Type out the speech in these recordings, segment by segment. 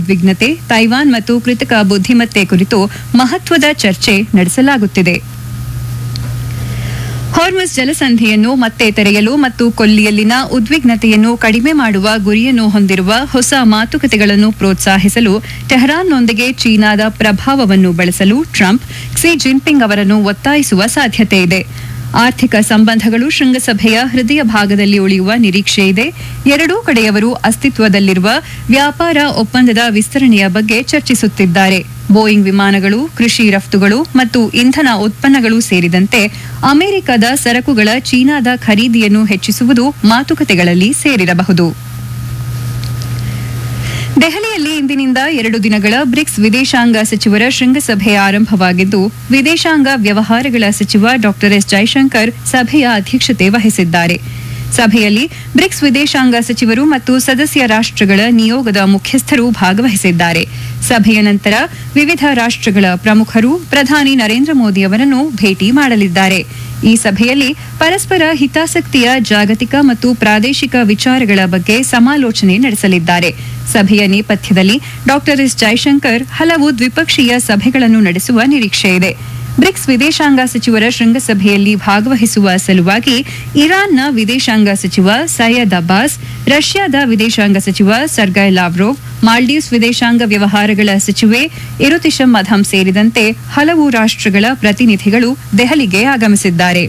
ವಿಘ್ನತೆ Taiwan ಮತ್ತು ಕೃತಕ ಬುದ್ಧಿಮತ್ತೆ ಕುರಿತು ಮಹತ್ವದ ಚರ್ಚೆ ನಡೆಸಲಾಗುತ್ತಿದೆ ಹಾರ್ಮಸ್ ಜಲಸಂಧಿಯನ್ನು ಮತ್ತೆ ತೆರೆಯಲು ಮತ್ತು ಕೊಲ್ಲಿಯಲ್ಲಿನ ಉದ್ವಿಗ್ನತೆಯನ್ನು ಕಡಿಮೆ ಮಾಡುವ ಗುರಿಯನ್ನು ಹೊಂದಿರುವ ಹೊಸ ಮಾತುಕತೆಗಳನ್ನು ಪ್ರೋತ್ಸಾಹಿಸಲು ಟೆಹರಾನ್ನೊಂದಿಗೆ ಚೀನಾದ ಪ್ರಭಾವವನ್ನು ಬಳಸಲು ಟ್ರಂಪ್ ಕ್ಸಿ ಜಿನ್ಪಿಂಗ್ ಅವರನ್ನು ಒತ್ತಾಯಿಸುವ ಸಾಧ್ಯತೆ ಇದೆ ಆರ್ಥಿಕ ಸಂಬಂಧಗಳು ಶೃಂಗಸಭೆಯ ಹೃದಯ ಭಾಗದಲ್ಲಿ ಉಳಿಯುವ ನಿರೀಕ್ಷೆ ಇದೆ ಎರಡೂ ಕಡೆಯವರು ಅಸ್ತಿತ್ವದಲ್ಲಿರುವ ವ್ಯಾಪಾರ ಒಪ್ಪಂದದ ವಿಸ್ತರಣೆಯ ಬಗ್ಗೆ ಚರ್ಚಿಸುತ್ತಿದ್ದಾರೆ ಬೋಯಿಂಗ್ ವಿಮಾನಗಳು ಕೃಷಿ ರಫ್ತುಗಳು ಮತ್ತು ಇಂಧನ ಉತ್ಪನ್ನಗಳು ಸೇರಿದಂತೆ ಅಮೆರಿಕದ ಸರಕುಗಳ ಚೀನಾದ ಖರೀದಿಯನ್ನು ಹೆಚ್ಚಿಸುವುದು ಮಾತುಕತೆಗಳಲ್ಲಿ ಸೇರಿರಬಹುದು ದೆಹಲಿಯಲ್ಲಿ ಇಂದಿನಿಂದ ಎರಡು ದಿನಗಳ ಬ್ರಿಕ್ಸ್ ವಿದೇಶಾಂಗ ಸಚಿವರ ಶೃಂಗಸಭೆ ಆರಂಭವಾಗಿದ್ದು ವಿದೇಶಾಂಗ ವ್ಯವಹಾರಗಳ ಸಚಿವ ಡಾ ಎಸ್ ಜೈಶಂಕರ್ ಸಭೆಯ ಅಧ್ಯಕ್ಷತೆ ವಹಿಸಿದ್ದಾರೆ ಸಭೆಯಲ್ಲಿ ಬ್ರಿಕ್ಸ್ ವಿದೇಶಾಂಗ ಸಚಿವರು ಮತ್ತು ಸದಸ್ಯ ರಾಷ್ಟ್ರಗಳ ನಿಯೋಗದ ಮುಖ್ಯಸ್ಥರು ಭಾಗವಹಿಸಿದ್ದಾರೆ ಸಭೆಯ ನಂತರ ವಿವಿಧ ರಾಷ್ಟ್ರಗಳ ಪ್ರಮುಖರು ಪ್ರಧಾನಿ ನರೇಂದ್ರ ಮೋದಿ ಅವರನ್ನು ಭೇಟಿ ಮಾಡಲಿದ್ದಾರೆ ಈ ಸಭೆಯಲ್ಲಿ ಪರಸ್ಪರ ಹಿತಾಸಕ್ತಿಯ ಜಾಗತಿಕ ಮತ್ತು ಪ್ರಾದೇಶಿಕ ವಿಚಾರಗಳ ಬಗ್ಗೆ ಸಮಾಲೋಚನೆ ನಡೆಸಲಿದ್ದಾರೆ ಸಭೆಯ ನೇಪಥ್ಯದಲ್ಲಿ ಡಾ ಎಸ್ ಜೈಶಂಕರ್ ಹಲವು ದ್ವಿಪಕ್ಷೀಯ ಸಭೆಗಳನ್ನು ನಡೆಸುವ ನಿರೀಕ್ಷೆ ಇದೆ ಬ್ರಿಕ್ಸ್ ವಿದೇಶಾಂಗ ಸಚಿವರ ಶೃಂಗಸಭೆಯಲ್ಲಿ ಭಾಗವಹಿಸುವ ಸಲುವಾಗಿ ಇರಾನ್ನ ವಿದೇಶಾಂಗ ಸಚಿವ ಸೈಯದ್ ಅಬ್ಬಾಸ್ ರಷ್ಯಾದ ವಿದೇಶಾಂಗ ಸಚಿವ ಸರ್ಗೈ ಲಾವ್ರೋವ್ ಮಾಲ್ಡೀವ್ಸ್ ವಿದೇಶಾಂಗ ವ್ಯವಹಾರಗಳ ಸಚಿವೆ ಇರುತಿಶಮ್ ಮಧಮ್ ಸೇರಿದಂತೆ ಹಲವು ರಾಷ್ಟ್ರಗಳ ಪ್ರತಿನಿಧಿಗಳು ದೆಹಲಿಗೆ ಆಗಮಿಸಿದ್ದಾರೆ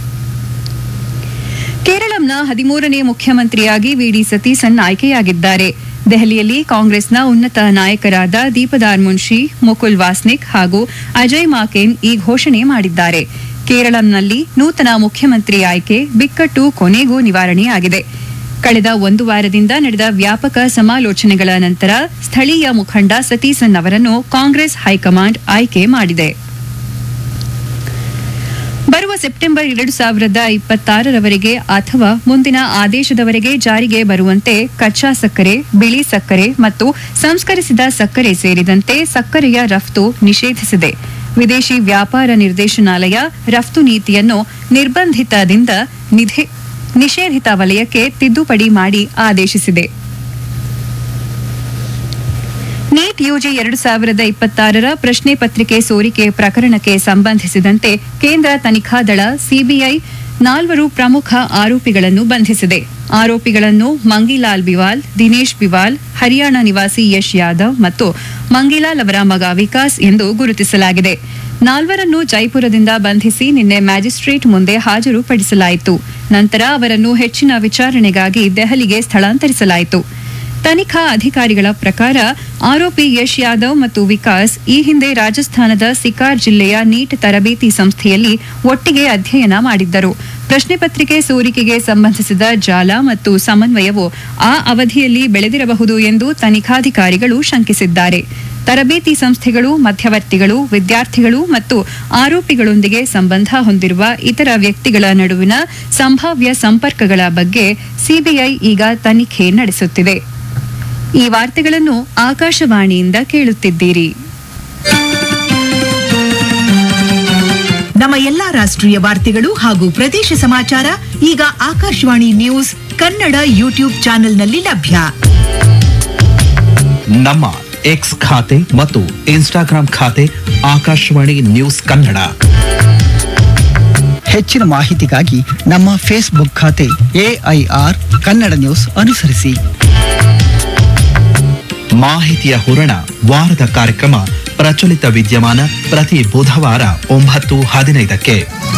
ಕೇರಳಂನ ಹದಿಮೂರನೇ ಮುಖ್ಯಮಂತ್ರಿಯಾಗಿ ವಿಡಿ ಸತೀಸನ್ ಆಯ್ಕೆಯಾಗಿದ್ದಾರೆ ದೆಹಲಿಯಲ್ಲಿ ಕಾಂಗ್ರೆಸ್ನ ಉನ್ನತ ನಾಯಕರಾದ ದೀಪದಾರ್ ಮುನ್ಷಿ ಮುಕುಲ್ ವಾಸ್ನಿಕ್ ಹಾಗೂ ಅಜಯ್ ಮಾಕೇನ್ ಈ ಘೋಷಣೆ ಮಾಡಿದ್ದಾರೆ ಕೇರಳಂನಲ್ಲಿ ನೂತನ ಮುಖ್ಯಮಂತ್ರಿ ಆಯ್ಕೆ ಬಿಕ್ಕಟ್ಟು ಕೊನೆಗೂ ನಿವಾರಣೆಯಾಗಿದೆ ಕಳೆದ ಒಂದು ವಾರದಿಂದ ನಡೆದ ವ್ಯಾಪಕ ಸಮಾಲೋಚನೆಗಳ ನಂತರ ಸ್ಥಳೀಯ ಮುಖಂಡ ಸತೀಸನ್ ಅವರನ್ನು ಕಾಂಗ್ರೆಸ್ ಹೈಕಮಾಂಡ್ ಆಯ್ಕೆ ಮಾಡಿದೆ ಬರುವ ಸೆಪ್ಟೆಂಬರ್ ಎರಡು ಸಾವಿರದ ಇಪ್ಪತ್ತಾರರವರೆಗೆ ಅಥವಾ ಮುಂದಿನ ಆದೇಶದವರೆಗೆ ಜಾರಿಗೆ ಬರುವಂತೆ ಕಚ್ಚಾ ಸಕ್ಕರೆ ಬಿಳಿ ಸಕ್ಕರೆ ಮತ್ತು ಸಂಸ್ಕರಿಸಿದ ಸಕ್ಕರೆ ಸೇರಿದಂತೆ ಸಕ್ಕರೆಯ ರಫ್ತು ನಿಷೇಧಿಸಿದೆ ವಿದೇಶಿ ವ್ಯಾಪಾರ ನಿರ್ದೇಶನಾಲಯ ರಫ್ತು ನೀತಿಯನ್ನು ನಿರ್ಬಂಧಿತದಿಂದ ನಿಧಿ- ನಿಷೇಧಿತ ವಲಯಕ್ಕೆ ತಿದ್ದುಪಡಿ ಮಾಡಿ ಆದೇಶಿಸಿದೆ ನೀಟ್ ಯುಜಿ ಎರಡು ಸಾವಿರದ ಇಪ್ಪತ್ತಾರರ ಪ್ರಶ್ನೆ ಪತ್ರಿಕೆ ಸೋರಿಕೆ ಪ್ರಕರಣಕ್ಕೆ ಸಂಬಂಧಿಸಿದಂತೆ ಕೇಂದ್ರ ತನಿಖಾ ದಳ ಸಿಬಿಐ ನಾಲ್ವರು ಪ್ರಮುಖ ಆರೋಪಿಗಳನ್ನು ಬಂಧಿಸಿದೆ ಆರೋಪಿಗಳನ್ನು ಮಂಗಿಲಾಲ್ ಬಿವಾಲ್ ದಿನೇಶ್ ಬಿವಾಲ್ ಹರಿಯಾಣ ನಿವಾಸಿ ಯಶ್ ಯಾದವ್ ಮತ್ತು ಮಂಗಿಲಾಲ್ ಅವರ ಮಗ ವಿಕಾಸ್ ಎಂದು ಗುರುತಿಸಲಾಗಿದೆ ನಾಲ್ವರನ್ನು ಜೈಪುರದಿಂದ ಬಂಧಿಸಿ ನಿನ್ನೆ ಮ್ಯಾಜಿಸ್ಟ್ರೇಟ್ ಮುಂದೆ ಹಾಜರುಪಡಿಸಲಾಯಿತು ನಂತರ ಅವರನ್ನು ಹೆಚ್ಚಿನ ವಿಚಾರಣೆಗಾಗಿ ದೆಹಲಿಗೆ ಸ್ಥಳಾಂತರಿಸಲಾಯಿತು ತನಿಖಾ ಅಧಿಕಾರಿಗಳ ಪ್ರಕಾರ ಆರೋಪಿ ಯಶ್ ಯಾದವ್ ಮತ್ತು ವಿಕಾಸ್ ಈ ಹಿಂದೆ ರಾಜಸ್ಥಾನದ ಸಿಕಾರ್ ಜಿಲ್ಲೆಯ ನೀಟ್ ತರಬೇತಿ ಸಂಸ್ಥೆಯಲ್ಲಿ ಒಟ್ಟಿಗೆ ಅಧ್ಯಯನ ಮಾಡಿದ್ದರು ಪ್ರಶ್ನೆ ಪತ್ರಿಕೆ ಸೋರಿಕೆಗೆ ಸಂಬಂಧಿಸಿದ ಜಾಲ ಮತ್ತು ಸಮನ್ವಯವು ಆ ಅವಧಿಯಲ್ಲಿ ಬೆಳೆದಿರಬಹುದು ಎಂದು ತನಿಖಾಧಿಕಾರಿಗಳು ಶಂಕಿಸಿದ್ದಾರೆ ತರಬೇತಿ ಸಂಸ್ಥೆಗಳು ಮಧ್ಯವರ್ತಿಗಳು ವಿದ್ಯಾರ್ಥಿಗಳು ಮತ್ತು ಆರೋಪಿಗಳೊಂದಿಗೆ ಸಂಬಂಧ ಹೊಂದಿರುವ ಇತರ ವ್ಯಕ್ತಿಗಳ ನಡುವಿನ ಸಂಭಾವ್ಯ ಸಂಪರ್ಕಗಳ ಬಗ್ಗೆ ಸಿಬಿಐ ಈಗ ತನಿಖೆ ನಡೆಸುತ್ತಿದೆ ಈ ವಾರ್ತೆಗಳನ್ನು ಆಕಾಶವಾಣಿಯಿಂದ ಕೇಳುತ್ತಿದ್ದೀರಿ ನಮ್ಮ ಎಲ್ಲಾ ರಾಷ್ಟ್ರೀಯ ವಾರ್ತೆಗಳು ಹಾಗೂ ಪ್ರದೇಶ ಸಮಾಚಾರ ಈಗ ಆಕಾಶವಾಣಿ ನ್ಯೂಸ್ ಕನ್ನಡ ಯೂಟ್ಯೂಬ್ ಚಾನೆಲ್ನಲ್ಲಿ ಲಭ್ಯ ನಮ್ಮ ಎಕ್ಸ್ ಖಾತೆ ಮತ್ತು ಇನ್ಸ್ಟಾಗ್ರಾಂ ಖಾತೆ ಆಕಾಶವಾಣಿ ನ್ಯೂಸ್ ಕನ್ನಡ ಹೆಚ್ಚಿನ ಮಾಹಿತಿಗಾಗಿ ನಮ್ಮ ಫೇಸ್ಬುಕ್ ಖಾತೆ ಎಐಆರ್ ಕನ್ನಡ ನ್ಯೂಸ್ ಅನುಸರಿಸಿ ಮಾಹಿತಿಯ ಹೂರಣ ವಾರದ ಕಾರ್ಯಕ್ರಮ ಪ್ರಚಲಿತ ವಿದ್ಯಮಾನ ಪ್ರತಿ ಬುಧವಾರ ಒಂಬತ್ತು ಹದಿನೈದಕ್ಕೆ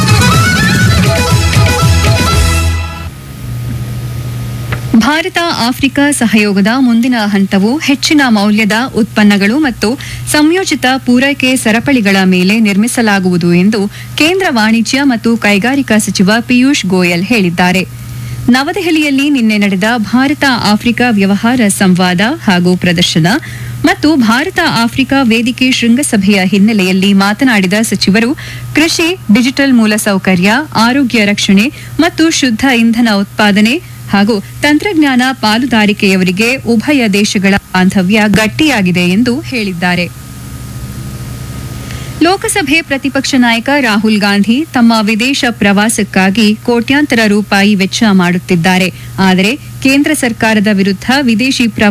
ಭಾರತ ಆಫ್ರಿಕಾ ಸಹಯೋಗದ ಮುಂದಿನ ಹಂತವು ಹೆಚ್ಚಿನ ಮೌಲ್ಯದ ಉತ್ಪನ್ನಗಳು ಮತ್ತು ಸಂಯೋಜಿತ ಪೂರೈಕೆ ಸರಪಳಿಗಳ ಮೇಲೆ ನಿರ್ಮಿಸಲಾಗುವುದು ಎಂದು ಕೇಂದ್ರ ವಾಣಿಜ್ಯ ಮತ್ತು ಕೈಗಾರಿಕಾ ಸಚಿವ ಪಿಯೂಷ್ ಗೋಯಲ್ ಹೇಳಿದ್ದಾರೆ ನವದೆಹಲಿಯಲ್ಲಿ ನಿನ್ನೆ ನಡೆದ ಭಾರತ ಆಫ್ರಿಕಾ ವ್ಯವಹಾರ ಸಂವಾದ ಹಾಗೂ ಪ್ರದರ್ಶನ ಮತ್ತು ಭಾರತ ಆಫ್ರಿಕಾ ವೇದಿಕೆ ಶೃಂಗಸಭೆಯ ಹಿನ್ನೆಲೆಯಲ್ಲಿ ಮಾತನಾಡಿದ ಸಚಿವರು ಕೃಷಿ ಡಿಜಿಟಲ್ ಮೂಲಸೌಕರ್ಯ ಆರೋಗ್ಯ ರಕ್ಷಣೆ ಮತ್ತು ಶುದ್ಧ ಇಂಧನ ಉತ್ಪಾದನೆ ಹಾಗೂ ತಂತ್ರಜ್ಞಾನ ಪಾಲುದಾರಿಕೆಯವರಿಗೆ ಉಭಯ ದೇಶಗಳ ಬಾಂಧವ್ಯ ಗಟ್ಟಿಯಾಗಿದೆ ಎಂದು ಹೇಳಿದ್ದಾರೆ ಲೋಕಸಭೆ ಪ್ರತಿಪಕ್ಷ ನಾಯಕ ರಾಹುಲ್ ಗಾಂಧಿ ತಮ್ಮ ವಿದೇಶ ಪ್ರವಾಸಕ್ಕಾಗಿ ಕೋಟ್ಯಾಂತರ ರೂಪಾಯಿ ವೆಚ್ಚ ಮಾಡುತ್ತಿದ್ದಾರೆ ಆದರೆ ಕೇಂದ್ರ ಸರ್ಕಾರದ ವಿರುದ್ಧ ವಿದೇಶಿ ಪ್ರವಾಸ